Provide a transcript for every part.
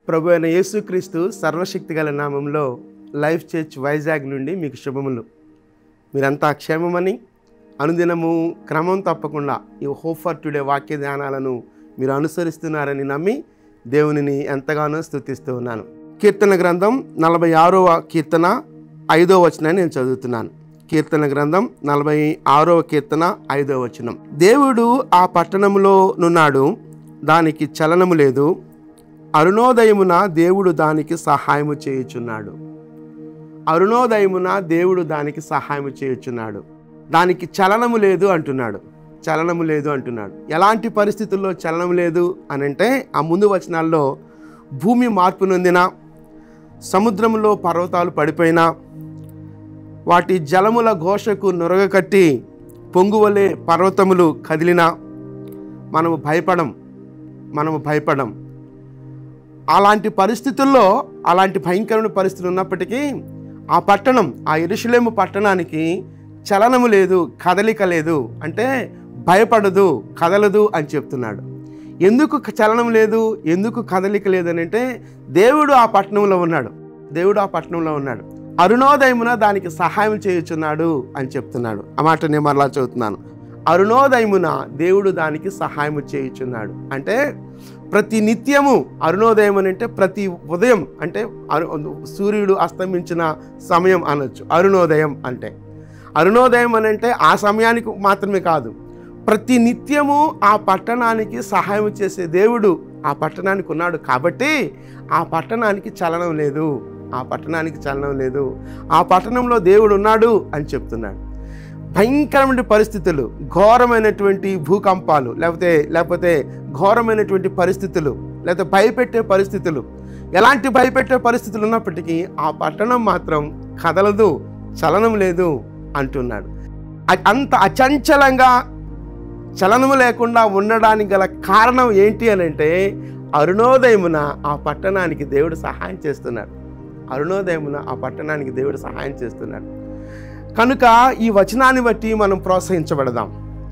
ప్రభు అయిన యేసుక్రీస్తు సర్వశక్తి గల నామంలో లైఫ్ చర్చ్ వైజాగ్ నుండి మీకు శుభములు మీరంతా క్షేమమని అనుదినము క్రమం తప్పకుండా ఈ హోప్ ఫర్ టుడే వాక్య ధ్యానాలను మీరు అనుసరిస్తున్నారని నమ్మి దేవునిని ఎంతగానో స్తుతిస్తూ ఉన్నాను కీర్తన గ్రంథం నలభై ఆరవ కీర్తన ఐదో వచనాన్ని నేను చదువుతున్నాను కీర్తన గ్రంథం నలభై ఆరవ కీర్తన ఐదో వచనం దేవుడు ఆ పట్టణంలో నున్నాడు దానికి చలనము లేదు అరుణోదయమున దేవుడు దానికి సహాయము చేయుచున్నాడు అరుణోదయమున దేవుడు దానికి సహాయం చేయుచున్నాడు దానికి చలనము లేదు అంటున్నాడు చలనము లేదు అంటున్నాడు ఎలాంటి పరిస్థితుల్లో చలనం లేదు అని అంటే ఆ ముందు వచనాల్లో భూమి మార్పు నొందిన సముద్రంలో పర్వతాలు పడిపోయినా వాటి జలముల ఘోషకు నొరగ కట్టి పొంగువలే పర్వతములు కదిలినా మనము భయపడం మనము భయపడం అలాంటి పరిస్థితుల్లో అలాంటి భయంకరమైన పరిస్థితులు ఉన్నప్పటికీ ఆ పట్టణం ఆ ఎరుషులేము పట్టణానికి చలనము లేదు కదలిక లేదు అంటే భయపడదు కదలదు అని చెప్తున్నాడు ఎందుకు చలనం లేదు ఎందుకు కదలిక లేదని అంటే దేవుడు ఆ పట్టణంలో ఉన్నాడు దేవుడు ఆ పట్టణంలో ఉన్నాడు అరుణోదయమున దానికి సహాయం చేయుచున్నాడు అని చెప్తున్నాడు ఆ మాట నేను మరలా చదువుతున్నాను అరుణోదయమున దేవుడు దానికి సహాయం చేయుచున్నాడు అంటే ప్రతి నిత్యము అరుణోదయం అని అంటే ప్రతి ఉదయం అంటే అరు సూర్యుడు అస్తమించిన సమయం అనొచ్చు అరుణోదయం అంటే అరుణోదయం అని అంటే ఆ సమయానికి మాత్రమే కాదు ప్రతి నిత్యము ఆ పట్టణానికి సహాయం చేసే దేవుడు ఆ పట్టణానికి ఉన్నాడు కాబట్టి ఆ పట్టణానికి చలనం లేదు ఆ పట్టణానికి చలనం లేదు ఆ పట్టణంలో దేవుడు ఉన్నాడు అని చెప్తున్నాడు భయంకరమైన పరిస్థితులు ఘోరమైనటువంటి భూకంపాలు లేకపోతే లేకపోతే ఘోరమైనటువంటి పరిస్థితులు లేకపోతే భయపెట్టే పరిస్థితులు ఎలాంటి భయపెట్టే పరిస్థితులు ఉన్నప్పటికీ ఆ పట్టణం మాత్రం కదలదు చలనం లేదు అంటున్నాడు అ- అంత అచంచలంగా చలనము లేకుండా ఉండడానికి గల కారణం ఏంటి అని అంటే అరుణోదయమున ఆ పట్టణానికి దేవుడు సహాయం చేస్తున్నాడు అరుణోదయమున ఆ పట్టణానికి దేవుడు సహాయం చేస్తున్నాడు కనుక ఈ వచనాన్ని బట్టి మనం ప్రోత్సహించబడదాం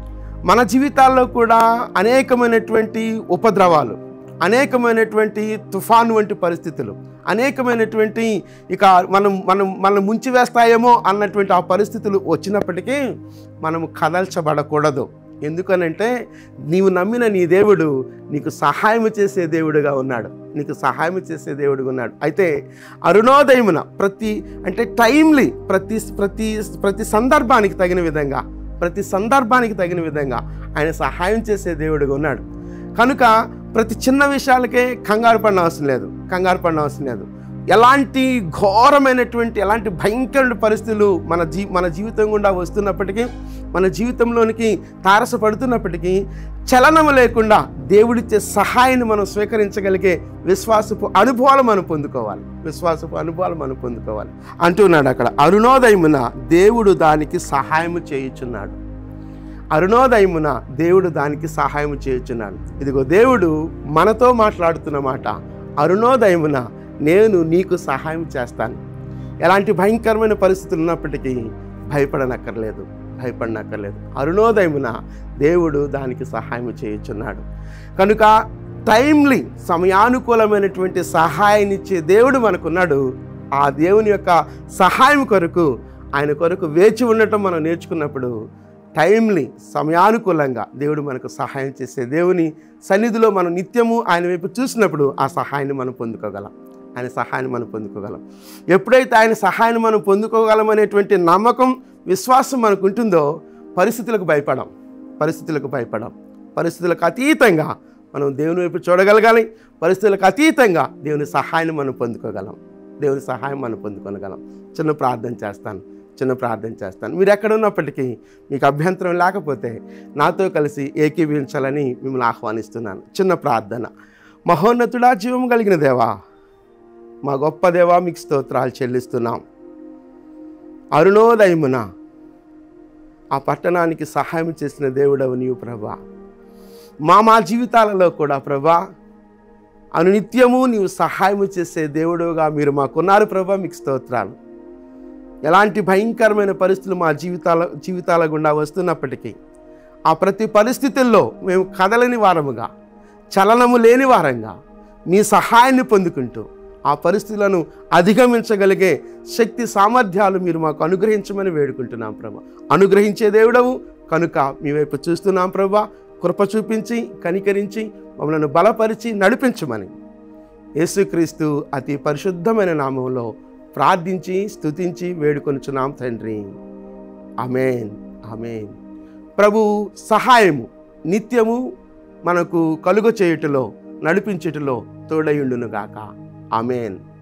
మన జీవితాల్లో కూడా అనేకమైనటువంటి ఉపద్రవాలు అనేకమైనటువంటి తుఫాను వంటి పరిస్థితులు అనేకమైనటువంటి ఇక మనం మనం మనం ముంచివేస్తాయేమో అన్నటువంటి ఆ పరిస్థితులు వచ్చినప్పటికీ మనము కదల్చబడకూడదు ఎందుకనంటే నీవు నమ్మిన నీ దేవుడు నీకు సహాయం చేసే దేవుడుగా ఉన్నాడు నీకు సహాయం చేసే దేవుడుగా ఉన్నాడు అయితే అరుణోదయమున ప్రతి అంటే టైమ్లీ ప్రతి ప్రతి ప్రతి సందర్భానికి తగిన విధంగా ప్రతి సందర్భానికి తగిన విధంగా ఆయన సహాయం చేసే దేవుడుగా ఉన్నాడు కనుక ప్రతి చిన్న విషయాలకే కంగారు పడిన అవసరం లేదు కంగారు పడిన అవసరం లేదు ఎలాంటి ఘోరమైనటువంటి ఎలాంటి భయంకరమైన పరిస్థితులు మన జీ మన జీవితం గుండా వస్తున్నప్పటికీ మన జీవితంలోనికి తారసపడుతున్నప్పటికీ చలనము లేకుండా దేవుడిచ్చే సహాయాన్ని మనం స్వీకరించగలిగే విశ్వాసపు అనుభవాలు మనం పొందుకోవాలి విశ్వాసపు అనుభవాలు మనం పొందుకోవాలి అంటున్నాడు అక్కడ అరుణోదయమున దేవుడు దానికి సహాయము చేయుచున్నాడు అరుణోదయమున దేవుడు దానికి సహాయం చేయుచున్నాడు ఇదిగో దేవుడు మనతో మాట్లాడుతున్న మాట అరుణోదయమున నేను నీకు సహాయం చేస్తాను ఎలాంటి భయంకరమైన పరిస్థితులు ఉన్నప్పటికీ భయపడనక్కర్లేదు భయపడనక్కర్లేదు అరుణోదయమున దేవుడు దానికి సహాయం చేయుచున్నాడు కనుక టైమ్లీ సమయానుకూలమైనటువంటి సహాయాన్నిచ్చే దేవుడు మనకున్నాడు ఆ దేవుని యొక్క సహాయం కొరకు ఆయన కొరకు వేచి ఉండటం మనం నేర్చుకున్నప్పుడు టైమ్లీ సమయానుకూలంగా దేవుడు మనకు సహాయం చేసే దేవుని సన్నిధిలో మనం నిత్యము ఆయన వైపు చూసినప్పుడు ఆ సహాయాన్ని మనం పొందుకోగలం ఆయన సహాయాన్ని మనం పొందుకోగలం ఎప్పుడైతే ఆయన సహాయాన్ని మనం పొందుకోగలం అనేటువంటి నమ్మకం విశ్వాసం మనకు ఉంటుందో పరిస్థితులకు భయపడం పరిస్థితులకు భయపడం పరిస్థితులకు అతీతంగా మనం దేవుని వైపు చూడగలగాలి పరిస్థితులకు అతీతంగా దేవుని సహాయాన్ని మనం పొందుకోగలం దేవుని సహాయం మనం పొందుకోగలం చిన్న ప్రార్థన చేస్తాను చిన్న ప్రార్థన చేస్తాను మీరు ఎక్కడ ఉన్నప్పటికీ మీకు అభ్యంతరం లేకపోతే నాతో కలిసి ఏకీభవించాలని మిమ్మల్ని ఆహ్వానిస్తున్నాను చిన్న ప్రార్థన మహోన్నతుడా జీవం కలిగిన దేవా మా గొప్ప దేవా మీకు స్తోత్రాలు చెల్లిస్తున్నాం అరుణోదయమున ఆ పట్టణానికి సహాయం చేసిన దేవుడవు నీవు ప్రభా మా మా జీవితాలలో కూడా ప్రభా అనునిత్యము నీవు సహాయం చేసే దేవుడుగా మీరు మాకున్నారు ప్రభా మీకు స్తోత్రాలు ఎలాంటి భయంకరమైన పరిస్థితులు మా జీవితాల జీవితాల గుండా వస్తున్నప్పటికీ ఆ ప్రతి పరిస్థితుల్లో మేము కదలని వారముగా చలనము లేని వారంగా మీ సహాయాన్ని పొందుకుంటూ ఆ పరిస్థితులను అధిగమించగలిగే శక్తి సామర్థ్యాలు మీరు మాకు అనుగ్రహించమని వేడుకుంటున్నాం ప్రభా అనుగ్రహించే దేవుడవు కనుక మీ వైపు చూస్తున్నాం ప్రభా కృప చూపించి కనికరించి మమ్మల్ని బలపరిచి నడిపించమని యేసుక్రీస్తు అతి పరిశుద్ధమైన నామంలో ప్రార్థించి స్తుతించి వేడుకొనుచున్నాం తండ్రి అమేన్ అమేన్ ప్రభు సహాయము నిత్యము మనకు కలుగ చేయుటలో నడిపించుటలో తోడయుండునుగాక అమేన్